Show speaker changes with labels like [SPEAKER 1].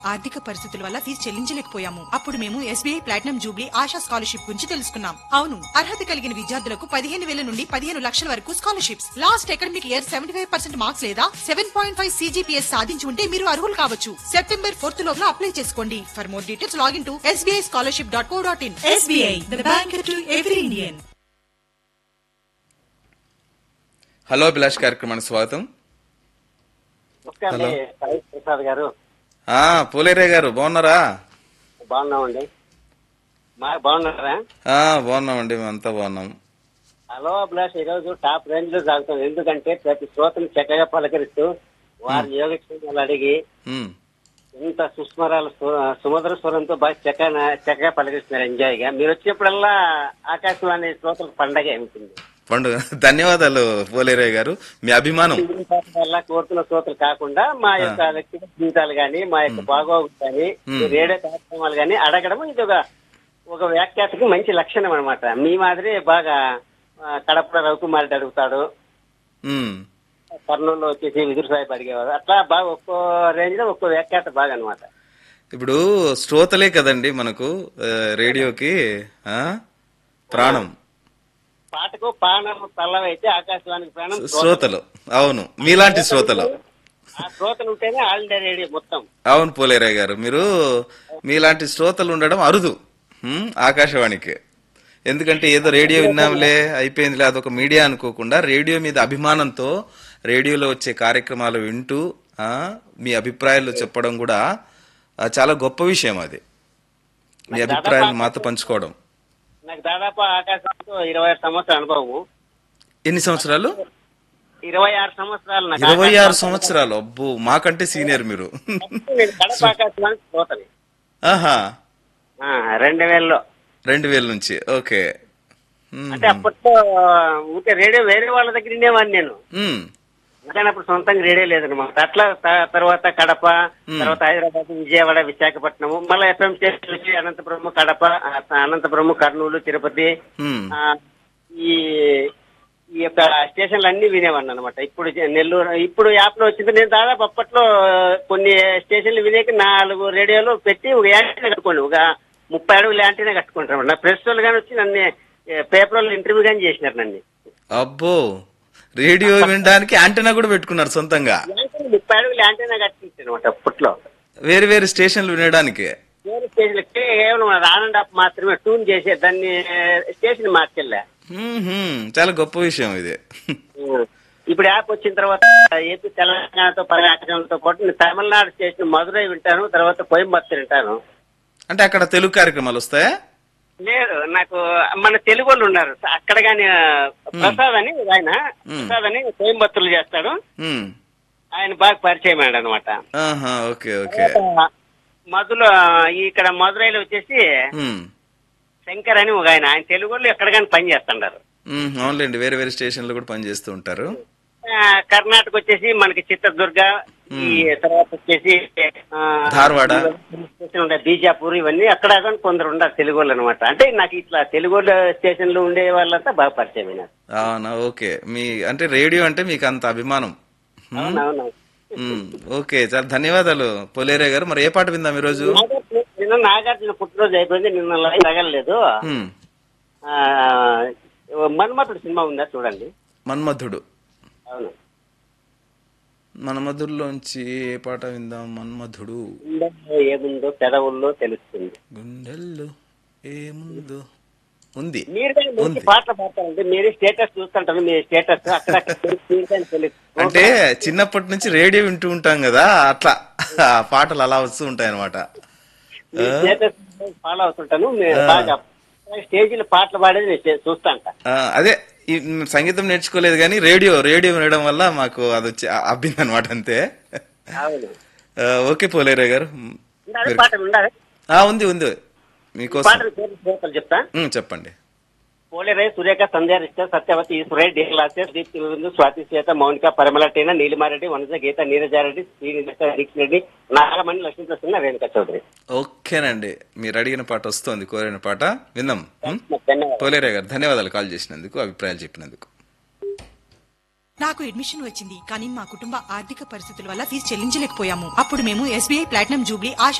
[SPEAKER 1] ఆర్థిక పరిస్థితుల వల్ల ఫీజు చెల్లించలేకపోయాము అప్పుడు మేము SBI platinum jubilee Asha scholarship గురించి తెలుసుకున్నాం అవును అర్హత కలిగిన విద్యార్థులకు పదిహేను వేల నుండి పదిహేను లక్షల వరకు scholarships last academic year seventy five percent marks లేదా సెవెన్ పాయింట్ ఫైవ్ సీజీపీఎస్ సాధించి ఉంటే మీరు అర్హులు కావచ్చు సెప్టెంబర్ ఫోర్త్ లోపల అప్లై చేసుకోండి for more details login to SBI scholarship dot co dot in SBI the bank to every Indian
[SPEAKER 2] hello Abhilash కార్యక్రమానికి స్వాగతం
[SPEAKER 3] నమస్తే అండి సాయి ప్రసాద్ గారు
[SPEAKER 2] ఆ పూలేరే గారు బాగున్నారా
[SPEAKER 3] బాగున్నామండి మా బాగున్నారా
[SPEAKER 2] ఆ బాగున్నామండి మేమంతా బాగున్నాం
[SPEAKER 3] హలో అభిలాష్ ఈరోజు టాప్ రేంజ్ లో సాగుతాం ఎందుకంటే ప్రతి శ్రోతను చక్కగా పలకరిస్తూ వారి యోగక్షేమాలు అడిగి
[SPEAKER 2] ఉమ్,
[SPEAKER 3] ఇంత సుస్మరాలు సు- సుమధుర స్వరంతో బాగా చక్కగా చక్కగా పలకరిస్తున్నారు ఎంజాయ్ గా మీరు వచ్చినప్పుడల్లా ఆకాశవాణి శ్రోతలకు పండగ ఉంటుంది
[SPEAKER 2] పండుగ ధన్యవాదాలు పూలేరే గారు మీ అభిమానం
[SPEAKER 3] వల్ల కోరుతున్న శ్రోతలు కాకుండా మా యొక్క వ్యక్తిగత జీవితాలు గాని మా యొక్క బాగోగులు గాని ఈ రేడియో కార్యక్రమాలు గాని అడగడం ఇది ఒక ఒక వ్యాఖ్యాతకి మంచి లక్షణం అన్నమాట మీ మాదిరి బాగా ఆ, కడప రవికుమారెడ్డి అడుగుతాడు
[SPEAKER 2] ఉమ్,
[SPEAKER 3] కర్నూలులో వచ్చేసి విదురు సాహిబ్ అడిగేవారు అట్లా బాగా ఒక్కో రేంజ్ లో ఒక్కో వ్యాఖ్యాత బాగా అనమాట
[SPEAKER 2] ఇప్పుడు శ్రోతలే కదండి మనకు ఆ, రేడియోకి ఆ ప్రాణం
[SPEAKER 3] పాటకు పానం తల్లవ అయితే ఆకాశవాణికి ప్రాణం
[SPEAKER 2] శ్రోతలు అవును మీలాంటి శ్రోతలు
[SPEAKER 3] ఆ శ్రోతలు ఉంటేనే ఆల్ ఇండియా రేడియో మొత్తం
[SPEAKER 2] అవును పూలేరే గారు మీరు మీలాంటి శ్రోతలు ఉండడం అరుదు ఉమ్, ఆకాశవాణికి ఎందుకంటే ఏదో రేడియో విన్నాంలే అయిపోయిందిలే అదొక మీడియా అనుకోకుండా రేడియో మీద అభిమానంతో రేడియోలో వచ్చే కార్యక్రమాలు వింటూ ఆ, మీ అభిప్రాయాలు చెప్పడం కూడా ఆ, చాలా గొప్ప విషయం అది మీ అభిప్రాయాలు మాతో పంచుకోవడం
[SPEAKER 3] నాకు దాదాపు ఆకాశవాణితో ఇరవై ఆరు సంవత్సరాల అనుభవము
[SPEAKER 2] ఎన్ని సంవత్సరాలు
[SPEAKER 3] ఇరవై ఆరు సంవత్సరాలు నాకు
[SPEAKER 2] ఇరవై ఆరు
[SPEAKER 3] ఆకాశవాణి-
[SPEAKER 2] సంవత్సరాలు అబ్బో మాకంటే సీనియర్ మీరు
[SPEAKER 3] నేను కడప ఆకాశవాణి శ్రోతని
[SPEAKER 2] ఆహా
[SPEAKER 3] ఆ, రెండు వేలలో
[SPEAKER 2] రెండు వేల నుంచి ఓకే ఉమ్,
[SPEAKER 3] అంటే అప్పట్లో ఊరికే రేడియో వేరే వాళ్ళ దగ్గర ఉండేవాడిని నేను
[SPEAKER 2] ఉమ్,
[SPEAKER 3] కానీ అప్పుడు సొంతంగా రేడియో లేదనమాట అట్లా త- తర్వాత కడప తర్వాత హైదరాబాద్ విజయవాడ విశాఖపట్నము మళ్ళీ ఎఫ్ఎం స్టేషన్ వచ్చి అనంతపురం కడప ఆ, అనంతపురం కర్నూలు తిరుపతి
[SPEAKER 2] ఉమ్.
[SPEAKER 3] ఆ, ఈ ఈ యొక్క స్టేషన్లు అన్ని వినేవాడిని అనమాట ఇప్పుడు జ- నెల్లూరు ఇప్పుడు యాప్ లో వచ్చింది నేను దాదాపు అప్పట్లో కొన్ని స్టేషన్లు వినేకి నాలుగు రేడియోలు పెట్టి ఒక యాంటీనా కట్టుకోండి ఒక ముప్పై అడుగులు యాంటీనా కట్టుకుంటారు నా ప్రెస్ వాళ్ళు కానీ వచ్చి నన్ను పేపర్ వాళ్ళు ఇంటర్వ్యూ కానీ చేసినారు నన్ను
[SPEAKER 2] అబ్బో రేడియో వినడానికి యాంటెనా కూడా పెట్టుకున్నారు సొంతంగా
[SPEAKER 3] యాంటీనా ముప్పై అడుగులు యాంటీనా కట్టించారు అనమాట అప్పట్లో
[SPEAKER 2] వేరు వేరు స్టేషన్లు వినడానికి
[SPEAKER 3] వేరే స్టేషన్లు కేవలం ఆన్ అండ్ ఆఫ్ మాత్రమే ట్యూన్ చేసే దాన్ని స్టేషన్ మార్చెళ్ళా
[SPEAKER 2] హ్మ్, హ్మ్. చాలా గొప్ప విషయం ఇది
[SPEAKER 3] ఇప్పుడు యాప్ వచ్చిన తర్వాత ఏపీ తెలంగాణతో పర్యాటకంతో పాటు నేను తమిళనాడు స్టేషన్ మధురై వింటాను తర్వాత కోయంబత్తూర్ వింటాను
[SPEAKER 2] అంటే అక్కడ తెలుగు కార్యక్రమాలు వస్తాయా
[SPEAKER 3] లేదు నాకు మన తెలుగు వాళ్ళు ఉన్నారు అక్కడ గాని ప్రసాద్ అని ఒక ఆయన ప్రసాద్ అని కోయంబత్తూర్లు చేస్తాడు
[SPEAKER 2] హ్మ్.
[SPEAKER 3] ఆయన బాగా పరిచయం అయ్యాడు అనమాట
[SPEAKER 2] ఆహా ఓకే ఓకే
[SPEAKER 3] మధులో ఇక్కడ మధురైలో వచ్చేసి
[SPEAKER 2] హ్మ్.
[SPEAKER 3] శంకర్ అని ఒక ఆయన ఆయన తెలుగు వాళ్ళు ఎక్కడ కానీ పని చేస్తుంటారు
[SPEAKER 2] హ్మ్, అవునులేండి వేరే వేరే స్టేషన్లు కూడా పనిచేస్తూ ఉంటారు
[SPEAKER 3] ఆ, కర్ణాటక వచ్చేసి మనకి చిత్రదుర్గ ఈ తర్వాత వచ్చేసి ఆ,
[SPEAKER 2] ధార్వాడ.
[SPEAKER 3] స్టేషన్ ఉండే బీజాపూర్ ఇవన్నీ అక్కడ కానీ కొందరు ఉన్నారు తెలుగు వాళ్ళు అనమాట అంటే నాకు ఇట్లా తెలుగు వాళ్ళ స్టేషన్లు ఉండే వాళ్ళంతా బాగా పరిచయం అయినారు
[SPEAKER 2] అవునా ఓకే మీ అంటే రేడియో అంటే మీకు అంత అభిమానం హ్మ్.
[SPEAKER 3] అవునవును
[SPEAKER 2] హ్మ్. ఓకే చాలా ధన్యవాదాలు పొలేరే గారు మరి ఏ పాట విందాం ఈరోజు
[SPEAKER 3] నాగార్జున నిన్న నాగార్జున పుట్టినరోజు అయిపోయింది నిన్న లైవ్ తగలలేదు
[SPEAKER 2] హ్మ్.
[SPEAKER 3] ఆ, మన్మథుడు సినిమా ఉందా చూడండి
[SPEAKER 2] మన్మధుడు
[SPEAKER 3] అవును
[SPEAKER 2] మన్మధుల్లోంచి ఏ పాట విందాం మన్మధుడు
[SPEAKER 3] గుండెల్లో ఏముందో పెదవుల్లో తెలుస్తుంది
[SPEAKER 2] గుండెల్లో ఏముందో ఉంది
[SPEAKER 3] మీరు కానీ మంచి
[SPEAKER 2] ఉంది.
[SPEAKER 3] పాటలు పాడతారండి మీరు స్టేటస్ చూస్తుంటారు మీ స్టేటస్ అక్కడ మీరు కానీ తెలుసు
[SPEAKER 2] అంటే చిన్నప్పటి నుంచి రేడియో వింటూ ఉంటాం కదా అట్లా ఆ పాటలు అలా వస్తూ ఉంటాయి అనమాట
[SPEAKER 3] మీ స్టేటస్ ఫాలో అవుతుంటాను మీరు బాగా స్టేజీలో పాటలు పాడేది నేను చే- చూస్తాంట
[SPEAKER 2] అదే ఈ సంగీతం నేర్చుకోలేదు కానీ రేడియో రేడియో వినడం వల్ల మాకు అది వచ్చి అబ్బింది అనమాట అంతే
[SPEAKER 3] అవును
[SPEAKER 2] ఆ, ఓకే పోలేరే గారు
[SPEAKER 3] ఉండాలి పాటలు ఉండాలి
[SPEAKER 2] ఆ, ఉంది ఉంది మీకోసం
[SPEAKER 3] పాటలు పేర్లు శ్రోతలు చెప్తా
[SPEAKER 2] ఉమ్, చెప్పండి
[SPEAKER 3] పోలేరై సురేఖ సంధ్య రిష్ట సత్యవతి ఈశ్వరై డీలాసే దీప్తి విందు స్వాతి శ్వేత మౌనిక పరిమళ నీలిమారెడ్డి వనజ గీత నీరజారెడ్డి శ్రీనివాస దీక్షరెడ్డి నాగమణి లక్ష్మీ ప్రసన్న రేణుక చౌదరి
[SPEAKER 2] ఓకేనండి మీరు అడిగిన పాట వస్తుంది కోరిన పాట విందాం ఉమ్?
[SPEAKER 3] ధన్యవాదాలు
[SPEAKER 2] పోలేరే గారు ధన్యవాదాలు కాల్ చేసినందుకు అభిప్రాయాలు చెప్పినందుకు
[SPEAKER 1] నాకు అడ్మిషన్ వచ్చింది కానీ మా కుటుంబ ఆర్థిక పరిస్థితుల వల్ల ఫీజు చెల్లించలేకపోయాము అప్పుడు మేము ఎస్బీఐ ప్లాటినం జూబ్లీ ఆశా